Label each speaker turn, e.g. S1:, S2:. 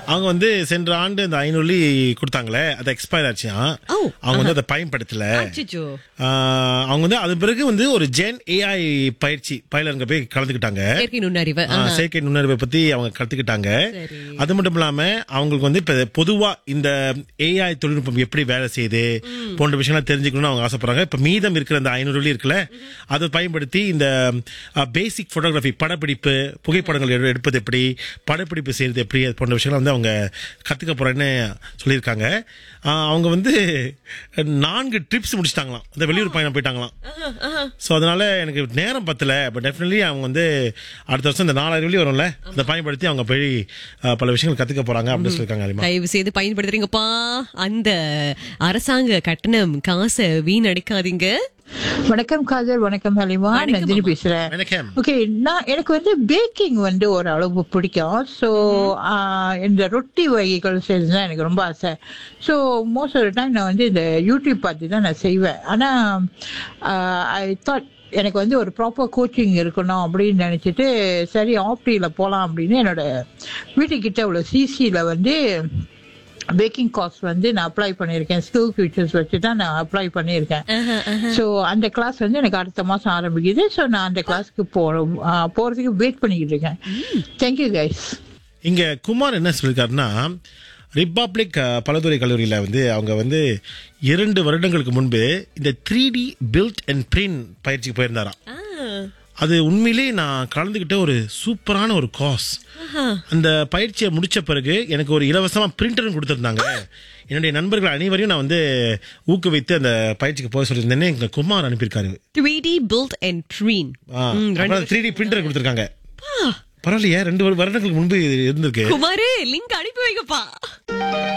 S1: அவங்க வந்து சென்ற ஆண்டு அந்த ஐநூறு கொடுத்தாங்களே அது எக்ஸ்பயர் ஆச்சுயா
S2: ஓ,
S1: அவங்க வந்து அதை பயன்படுத்தல
S2: அச்சச்சோ.
S1: ஆஹ், அவங்க வந்து அது பிறகு வந்து ஒரு ஜென் ஏஐ பயிற்சி பயிலருங்க போய் கலந்துக்கிட்டாங்க
S2: செயற்கை நுண்ணறிவு
S1: ஆ, செயற்கை நுண்ணறிவை பத்தி அவங்க கத்துக்கிட்டாங்க
S2: சரி.
S1: அது மட்டும் இல்லாம அவங்களுக்கு வந்து இப்ப பொதுவா இந்த ஏஐ தொழில்நுட்பம் எப்படி வேலை செய்யுது போன்ற விஷயங்கள் தெரிஞ்சுக்கணும்னு அவங்க ஆசைப்படுறாங்க இப்ப மீதம் இருக்கிற அந்த ஐநூறு வெள்ளி இருக்குல்ல அதை பயன்படுத்தி இந்த பேசிக் போட்டோகிராஃபி படப்பிடிப்பு புகைப்படங்கள் எடு- எடுப்பது எப்படி படப்பிடிப்பு செய்யறது எப்படி அது போன்ற விஷயங்களை வந்து அவங்க கத்துக்க போறேன்னு சொல்லியிருக்காங்க ஆ, அவங்க வந்து நான்கு ட்ரிப்ஸ் முடிச்சிட்டாங்களாம் இந்த வெளியூர் பயணம் போயிட்டாங்களாம் ஸோ அதனால எனக்கு நேரம் பத்தல பட் டெஃபினெட்லி அவங்க வந்து அடுத்த வருஷம் இந்த நாலாயிரம் வெள்ளி வரும்ல அதை பயன்படுத்தி அவங்க போய் அஹ், பல விஷயங்கள் கத்துக்க போறாங்க அப்படின்னு சொல்லியிருக்காங்க அலிமா
S2: தயவு செய்து பயன்படுத்துறீங்கப்பா அந்த அரசாங்க கட்டணம் காசை வீணடிக்காதீங்க
S3: வணக்கம் காதர் வணக்கம் ஹலிமா
S2: வணக்கம்
S3: நந்தினி
S2: அம்மா.
S3: பேசுறேன்
S1: வணக்கம்
S3: ஓகே நான் எனக்கு வந்து பேக்கிங் வந்து ஒரு அளவு பிடிக்கும் ஸோ இந்த ரொட்டி வகைகள் செய்யறது தான் எனக்கு ரொம்ப ஆசை ஸோ மோஸ்ட் ஆஃப் டைம் நான் வந்து இந்த யூடியூப் பார்த்து தான் நான் செய்வேன் ஆனால் ஐ தாட் எனக்கு வந்து ஒரு ப்ராப்பர் கோச்சிங் இருக்கணும் அப்படின்னு நினச்சிட்டு சரி ஆப்டியில் போகலாம் அப்படின்னு என்னோட வீட்டுக்கிட்ட உள்ள சிசியில் வந்து பேக்கிங் காஸ்ட் வந்து நான் அப்ளை பண்ணியிருக்கேன் ஸ்கில் ஃபியூச்சர்ஸ் வச்சு தான் நான் அப்ளை பண்ணியிருக்கேன் ஸோ அந்த கிளாஸ் வந்து எனக்கு அடுத்த மாதம் ஆரம்பிக்குது ஸோ நான் அந்த கிளாஸ்க்கு போகிறோம் போகிறதுக்கு வெயிட் பண்ணிக்கிட்டு இருக்கேன் தேங்க்யூ கைஸ்
S1: இங்க குமார் என்ன சொல்லியிருக்காருன்னா ரிப்பப்ளிக் அஹ், பலதுறை கல்லூரியில வந்து அவங்க வந்து இரண்டு வருடங்களுக்கு முன்பு இந்த three D build and print பயிற்சிக்கு போயிருந்தாராம்
S2: ஆ,
S1: அது உண்மையிலே நான் கலந்துக்கிட்ட ஒரு சூப்பரான ஒரு காஸ்
S2: ஆஹா.
S1: அந்த பயிற்சியை முடிச்ச பிறகு எனக்கு ஒரு இலவசமா பிரிண்டரும் கொடுத்துருந்தாங்க என்னுடைய நண்பர்கள் அனைவரையும் நான் வந்து ஊக்குவித்து அந்த பயிற்சிக்கு போக சொல்லியிருந்தேன்னு எங்க குமார் அனுப்பியிருக்காரு
S2: 3D built and train. ம், ரெண்டு
S1: த்ரீ டி பிரிண்டர் கொடுத்துருக்காங்க பரவாயில்லையே ரெண்டு வருடங்களுக்கு முன்பு இது இருந்திருக்கு
S2: குமாரு லிங்க் அனுப்பி வைங்கப்பா